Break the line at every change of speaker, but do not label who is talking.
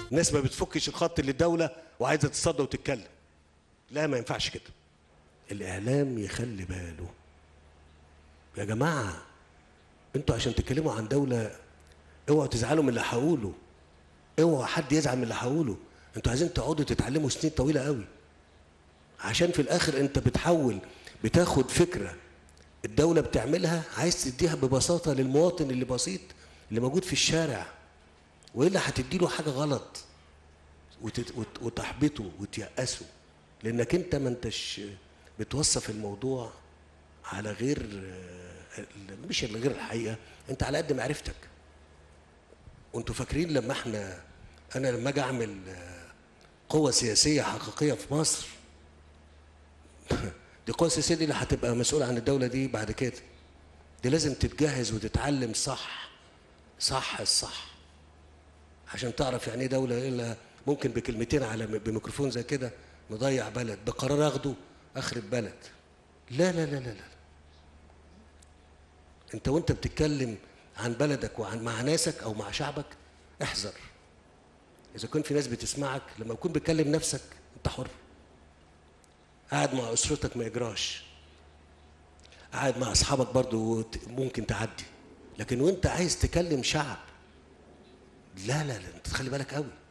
الناس ما بتفكش الخط للدوله وعايزه تصدى وتتكلم لا ما ينفعش كده الاعلام يخلي باله يا جماعه انتوا عشان تتكلموا عن دوله اوعوا تزعلوا من اللي هقوله اوعوا حد يزعل من اللي هقوله انتوا عايزين تقعدوا تتعلموا سنين طويله قوي عشان في الاخر انت بتحول بتاخد فكره الدوله بتعملها عايز تديها ببساطه للمواطن اللي بسيط اللي موجود في الشارع والا هتديله حاجه غلط وتت- وت- وتحبطه وتيأسه لانك انت ما انتش بتوصف الموضوع على غير آه، ال- مش على غير الحقيقه انت على قد معرفتك وانتوا فاكرين لما احنا انا لما اجي اعمل آه، قوه سياسيه حقيقيه في مصر دي القوه السياسيه دي اللي هتبقى مسؤوله عن الدوله دي بعد كده دي لازم تتجهز وتتعلم صح صح الصح عشان تعرف يعني ايه دوله الا ممكن بكلمتين على بميكروفون زي كده نضيع بلد بقرار اخده اخرب بلد لا لا لا لا لا انت وانت بتتكلم عن بلدك وعن مع ناسك او مع شعبك احذر اذا كان في ناس بتسمعك لما تكون بتكلم نفسك انت حر قاعد مع اسرتك ما يجراش قاعد مع اصحابك برضو ت- ممكن تعدي لكن وانت عايز تكلم شعب لا لا لا انت تخلي بالك قوي